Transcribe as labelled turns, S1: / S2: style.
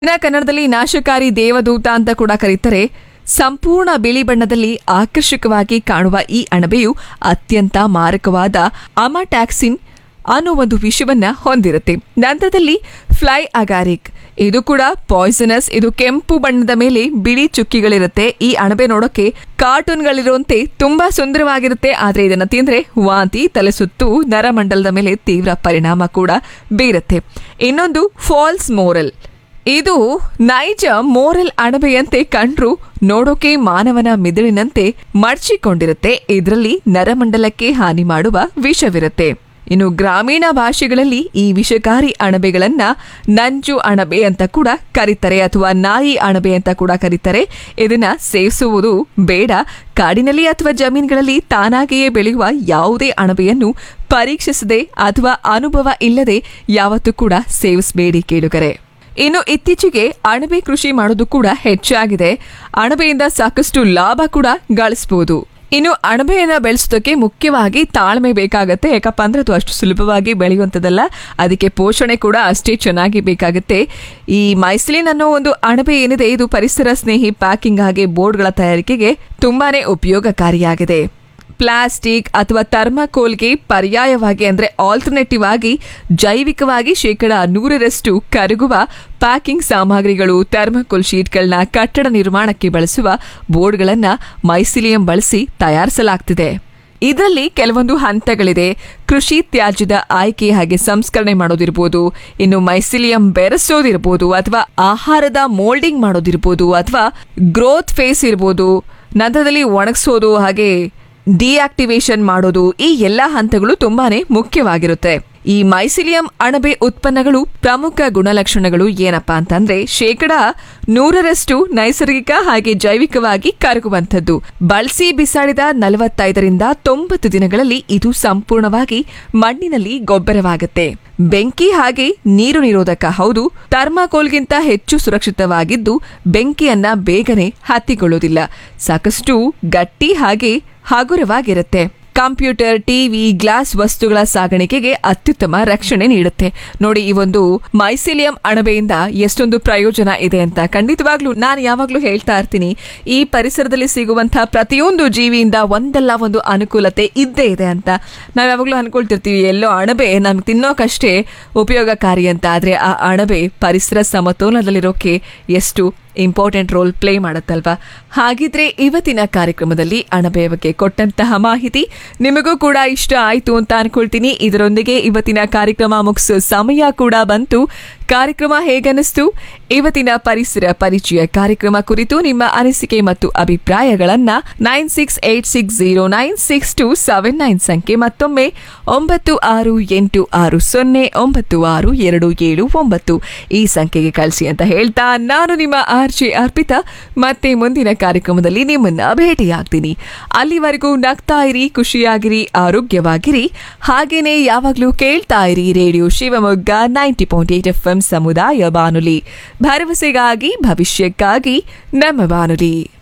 S1: ಇನ್ನ ಕನ್ನಡದಲ್ಲಿ ನಾಶಕಾರಿ ದೇವದೂತ ಅಂತ ಕೂಡ ಕರೀತಾರೆ ಸಂಪೂರ್ಣ ಬಿಳಿ ಬಣ್ಣದಲ್ಲಿ ಆಕರ್ಷಕವಾಗಿ ಕಾಣುವ ಈ ಅಣಬೆಯು ಅತ್ಯಂತ ಮಾರಕವಾದ ಅಮಾಟ್ಯಾಕ್ಸಿನ್ ಅನ್ನೋ ಒಂದು ವಿಷಯವನ್ನ ಹೊಂದಿರುತ್ತೆ ನಂತರದಲ್ಲಿ ಫ್ಲೈ ಅಗಾರಿಕ್ ಇದು ಕೂಡ ಪಾಯ್ಸನಸ್ ಇದು ಕೆಂಪು ಬಣ್ಣದ ಮೇಲೆ ಬಿಳಿ ಚುಕ್ಕಿಗಳಿರುತ್ತೆ ಈ ಅಣಬೆ ನೋಡೋಕೆ ಕಾರ್ಟೂನ್ಗಳಿರುವಂತೆ ತುಂಬಾ ಸುಂದರವಾಗಿರುತ್ತೆ ಆದ್ರೆ ಇದನ್ನ ತಿಂದ್ರೆ ವಾಂತಿ ತಲೆ ಸುತ್ತು ನರಮಂಡಲದ ಮೇಲೆ ತೀವ್ರ ಪರಿಣಾಮ ಕೂಡ ಬೀರುತ್ತೆ ಇನ್ನೊಂದು ಫಾಲ್ಸ್ ಮೋರಲ್ ಇದು ನೈಜ ಮೋರಲ್ ಅಣಬೆಯಂತೆ ಕಂಡ್ರು ನೋಡೋಕೆ ಮಾನವನ ಮಿದುಳಿನಂತೆ ಮಡ್ಚಿಕೊಂಡಿರುತ್ತೆ ಇದರಲ್ಲಿ ನರಮಂಡಲಕ್ಕೆ ಹಾನಿ ಮಾಡುವ ವಿಷವಿರುತ್ತೆ ಇನ್ನು ಗ್ರಾಮೀಣ ಭಾಷೆಗಳಲ್ಲಿ ಈ ವಿಷಕಾರಿ ಅಣಬೆಗಳನ್ನ ನಂಜು ಅಣಬೆ ಅಂತ ಕೂಡ ಕರೀತಾರೆ ಅಥವಾ ನಾಯಿ ಅಣಬೆ ಅಂತ ಕೂಡ ಕರೀತಾರೆ ಇದನ್ನ ಸೇವಿಸುವುದು ಬೇಡ ಕಾಡಿನಲ್ಲಿ ಅಥವಾ ಜಮೀನುಗಳಲ್ಲಿ ತಾನಾಗಿಯೇ ಬೆಳೆಯುವ ಯಾವುದೇ ಅಣಬೆಯನ್ನು ಪರೀಕ್ಷಿಸದೆ ಅಥವಾ ಅನುಭವ ಇಲ್ಲದೆ ಯಾವತ್ತೂ ಕೂಡ ಸೇವಿಸಬೇಡಿ ಕೇಳುಗರೆ ಇನ್ನು ಇತ್ತೀಚೆಗೆ ಅಣಬೆ ಕೃಷಿ ಮಾಡೋದು ಕೂಡ ಹೆಚ್ಚಾಗಿದೆ ಅಣಬೆಯಿಂದ ಸಾಕಷ್ಟು ಲಾಭ ಕೂಡ ಗಳಿಸಬಹುದು ಇನ್ನು ಅಣಬೆಯನ್ನ ಬೆಳೆಸೋದಕ್ಕೆ ಮುಖ್ಯವಾಗಿ ತಾಳ್ಮೆ ಬೇಕಾಗತ್ತೆ ಯಾಕಪ್ಪ ಅಂದ್ರೆ ಅದು ಅಷ್ಟು ಸುಲಭವಾಗಿ ಬೆಳೆಯುವಂಥದ್ದಲ್ಲ ಅದಕ್ಕೆ ಪೋಷಣೆ ಕೂಡ ಅಷ್ಟೇ ಚೆನ್ನಾಗಿ ಬೇಕಾಗುತ್ತೆ ಈ ಮೈಸ್ಲಿನ್ ಅನ್ನೋ ಒಂದು ಅಣಬೆ ಏನಿದೆ ಇದು ಪರಿಸರ ಸ್ನೇಹಿ ಪ್ಯಾಕಿಂಗ್ ಹಾಗೆ ಬೋರ್ಡ್ಗಳ ತಯಾರಿಕೆಗೆ ತುಂಬಾನೇ ಉಪಯೋಗಕಾರಿಯಾಗಿದೆ ಪ್ಲಾಸ್ಟಿಕ್ ಅಥವಾ ಥರ್ಮಾಕೋಲ್ಗೆ ಪರ್ಯಾಯವಾಗಿ ಅಂದ್ರೆ ಆಲ್ಟರ್ನೇಟಿವ್ ಆಗಿ ಜೈವಿಕವಾಗಿ ಶೇಕಡ ನೂರರಷ್ಟು ಕರಗುವ ಪ್ಯಾಕಿಂಗ್ ಸಾಮಗ್ರಿಗಳು ಥರ್ಮಾಕೋಲ್ ಶೀಟ್ಗಳನ್ನ ಕಟ್ಟಡ ನಿರ್ಮಾಣಕ್ಕೆ ಬಳಸುವ ಬೋರ್ಡ್ಗಳನ್ನ ಮೈಸಿಲಿಯಂ ಬಳಸಿ ತಯಾರಿಸಲಾಗ್ತಿದೆ ಇದರಲ್ಲಿ ಕೆಲವೊಂದು ಹಂತಗಳಿದೆ ಕೃಷಿ ತ್ಯಾಜ್ಯದ ಆಯ್ಕೆ ಹಾಗೆ ಸಂಸ್ಕರಣೆ ಮಾಡೋದಿರ್ಬೋದು ಇನ್ನು ಮೈಸಿಲಿಯಂ ಬೆರೆಸೋದಿರ್ಬೋದು ಅಥವಾ ಆಹಾರದ ಮೋಲ್ಡಿಂಗ್ ಮಾಡೋದಿರ್ಬೋದು ಅಥವಾ ಗ್ರೋತ್ ಫೇಸ್ ಇರ್ಬೋದು ನಂತರದಲ್ಲಿ ಒಣಗಿಸೋದು ಹಾಗೆ ಡಿಆಕ್ಟಿವೇಶನ್ ಮಾಡೋದು ಈ ಎಲ್ಲಾ ಹಂತಗಳು ತುಂಬಾನೇ ಮುಖ್ಯವಾಗಿರುತ್ತೆ ಈ ಮೈಸಿಲಿಯಂ ಅಣಬೆ ಉತ್ಪನ್ನಗಳು ಪ್ರಮುಖ ಗುಣಲಕ್ಷಣಗಳು ಏನಪ್ಪಾ ಅಂತಂದ್ರೆ ಶೇಕಡ ನೂರರಷ್ಟು ನೈಸರ್ಗಿಕ ಹಾಗೆ ಜೈವಿಕವಾಗಿ ಕರಗುವಂಥದ್ದು ಬಳಸಿ ಬಿಸಾಡಿದ ನಲವತ್ತೈದರಿಂದ ತೊಂಬತ್ತು ದಿನಗಳಲ್ಲಿ ಇದು ಸಂಪೂರ್ಣವಾಗಿ ಮಣ್ಣಿನಲ್ಲಿ ಗೊಬ್ಬರವಾಗುತ್ತೆ ಬೆಂಕಿ ಹಾಗೆ ನೀರು ನಿರೋಧಕ ಹೌದು ಥರ್ಮಾಕೋಲ್ಗಿಂತ ಹೆಚ್ಚು ಸುರಕ್ಷಿತವಾಗಿದ್ದು ಬೆಂಕಿಯನ್ನ ಬೇಗನೆ ಹತ್ತಿಕೊಳ್ಳೋದಿಲ್ಲ ಸಾಕಷ್ಟು ಗಟ್ಟಿ ಹಾಗೆ ಹಗುರವಾಗಿರುತ್ತೆ ಕಂಪ್ಯೂಟರ್ ಟಿವಿ ಗ್ಲಾಸ್ ವಸ್ತುಗಳ ಸಾಗಾಣಿಕೆಗೆ ಅತ್ಯುತ್ತಮ ರಕ್ಷಣೆ ನೀಡುತ್ತೆ ನೋಡಿ ಈ ಒಂದು ಮೈಸಿಲಿಯಂ ಅಣಬೆಯಿಂದ ಎಷ್ಟೊಂದು ಪ್ರಯೋಜನ ಇದೆ ಅಂತ ಖಂಡಿತವಾಗ್ಲೂ ನಾನು ಯಾವಾಗ್ಲೂ ಹೇಳ್ತಾ ಇರ್ತೀನಿ ಈ ಪರಿಸರದಲ್ಲಿ ಸಿಗುವಂತಹ ಪ್ರತಿಯೊಂದು ಜೀವಿಯಿಂದ ಒಂದಲ್ಲ ಒಂದು ಅನುಕೂಲತೆ ಇದ್ದೇ ಇದೆ ಅಂತ ನಾವು ಯಾವಾಗ್ಲೂ ಅನ್ಕೊಳ್ತಿರ್ತೀವಿ ಎಲ್ಲೋ ಅಣಬೆ ನಮ್ಗೆ ತಿನ್ನೋಕಷ್ಟೇ ಉಪಯೋಗಕಾರಿ ಅಂತ ಆದ್ರೆ ಆ ಅಣಬೆ ಪರಿಸರ ಸಮತೋಲನದಲ್ಲಿರೋಕೆ ಎಷ್ಟು ಇಂಪಾರ್ಟೆಂಟ್ ರೋಲ್ ಪ್ಲೇ ಮಾಡುತ್ತಲ್ವಾ ಹಾಗಿದ್ರೆ ಇವತ್ತಿನ ಕಾರ್ಯಕ್ರಮದಲ್ಲಿ ಅಣಬೆಯ ಬಗ್ಗೆ ಕೊಟ್ಟಂತಹ ಮಾಹಿತಿ ನಿಮಗೂ ಕೂಡ ಇಷ್ಟ ಆಯ್ತು ಅಂತ ಅನ್ಕೊಳ್ತೀನಿ ಇದರೊಂದಿಗೆ ಇವತ್ತಿನ ಕಾರ್ಯಕ್ರಮ ಮುಗಿಸೋ ಸಮಯ ಕೂಡ ಬಂತು ಕಾರ್ಯಕ್ರಮ ಹೇಗನ್ನಿಸ್ತು ಇವತ್ತಿನ ಪರಿಸರ ಪರಿಚಯ ಕಾರ್ಯಕ್ರಮ ಕುರಿತು ನಿಮ್ಮ ಅನಿಸಿಕೆ ಮತ್ತು ಅಭಿಪ್ರಾಯಗಳನ್ನ nine six eight six zero nine six two seven nine ಸಂಖ್ಯೆ ಮತ್ತೊಮ್ಮೆ ಒಂಬತ್ತು ಆರು ಎಂಟು ಆರು ಸೊನ್ನೆ ಒಂಬತ್ತು ಆರು ಎರಡು ಏಳು ಒಂಬತ್ತು ಈ ಸಂಖ್ಯೆಗೆ ಕಳಿಸಿ ಅಂತ ಹೇಳ್ತಾ ನಾನು ನಿಮ್ಮ ಆರ್ ಜೆ ಅರ್ಪಿತಾ ಮತ್ತೆ ಮುಂದಿನ ಕಾರ್ಯಕ್ರಮದಲ್ಲಿ ನಿಮ್ಮನ್ನ ಭೇಟಿಯಾಗ್ತೀನಿ ಅಲ್ಲಿವರೆಗೂ ನಗ್ತಾ ಇರಿ ಖುಷಿಯಾಗಿರಿ ಆರೋಗ್ಯವಾಗಿರಿ ಹಾಗೇನೆ ಯಾವಾಗ್ಲೂ ಕೇಳ್ತಾ ಇರಿ radio Shivamogga ninety point eight F M ಸಮುದಾಯ ಬಾನುಲಿ ಭರವಸೆಗಾಗಿ ಭವಿಷ್ಯಕ್ಕಾಗಿ ನಮ್ಮ ಬಾನುಲಿ